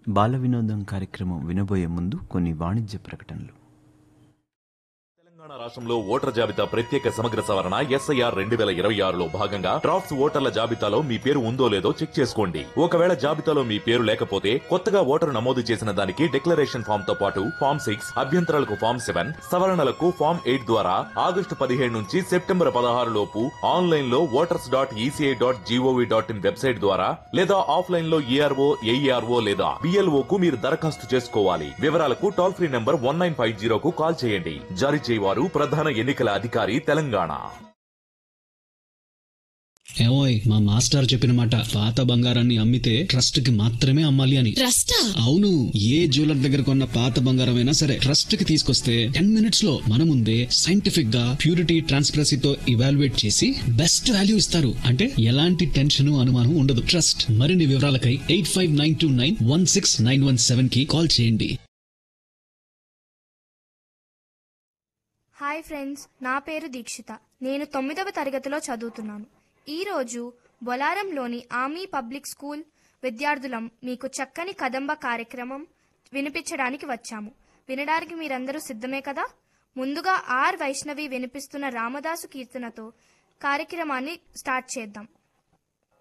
బాల వినోదం కార్యక్రమం వినబోయే ముందు కొన్ని వాణిజ్య ప్రకటనలు తెలంగాణ రాష్ట్రంలో ఓటర్ జాబితా ప్రత్యేక సమగ్ర సవరణ ఎస్ఐఆర్ రెండు వేల ఇరవై ఆరులో భాగంగా డ్రాఫ్ట్స్ ఓటర్ల జాబితాలో మీ పేరు ఉందో లేదో చెక్ చేసుకోండి ఒకవేళ జాబితాలో మీ పేరు లేకపోతే కొత్తగా ఓటరు నమోదు చేసిన దానికి డిక్లరేషన్ ఫామ్ తో పాటు ఫామ్ సిక్స్ అభ్యంతరాలకు ఫామ్ సెవెన్ సవరణలకు ఫామ్ ఎయిట్ ద్వారా ఆగస్టు పదిహేడు నుంచి సెప్టెంబర్ పదహారు లోపు ఆన్లైన్ లో voters dot ECI dot GOV dot in website ద్వారా లేదా ఆఫ్లైన్ లో ఈఆర్ఓ ఏఈఆర్ఓ లేదా బిఎల్ఓ కు మీరు దరఖాస్తు చేసుకోవాలి వివరాలకు toll free number one nine five జీరోకు కాల్ చేయండి జారీ చేయవారు ప్రధాన ఎన్నికల అధికారి తెలంగాణ ఏమోయ్ మా మాస్టర్ చెప్పిన మాట పాత బంగారాన్ని అమ్మితే ట్రస్ట్ కి మాత్రమే అమ్మాలి అని ట్రస్టా అవును ఏ జ్యువెలర్ దగ్గర కొన్న పాత బంగారం అయినా సరే ట్రస్ట్ కి తీసుకొస్తే టెన్ మినిట్స్ లో మన ముందే సైంటిఫిక్ గా ప్యూరిటీ ట్రాన్స్పరసీతో ఇవాల్యుయేట్ చేసి బెస్ట్ వాల్యూ ఇస్తారు అంటే ఎలాంటి టెన్షన్ అనుమానం ఉండదు ట్రస్ట్ మరిన్ని వివరాలకై eight five nine two nine one six nine one seven కి కాల్ చేయండి హాయ్ ఫ్రెండ్స్ నా పేరు దీక్షిత నేను తొమ్మిదవ తరగతిలో చదువుతున్నాను ఈరోజు బొలారంలోని ఆర్మీ పబ్లిక్ స్కూల్ విద్యార్థులం మీకు చక్కని కదంబ కార్యక్రమం వినిపించడానికి వచ్చాము వినడానికి మీరందరూ సిద్ధమే కదా ముందుగా ఆర్ వైష్ణవి వినిపిస్తున్న రామదాసు కీర్తనతో కార్యక్రమాన్ని స్టార్ట్ చేద్దాం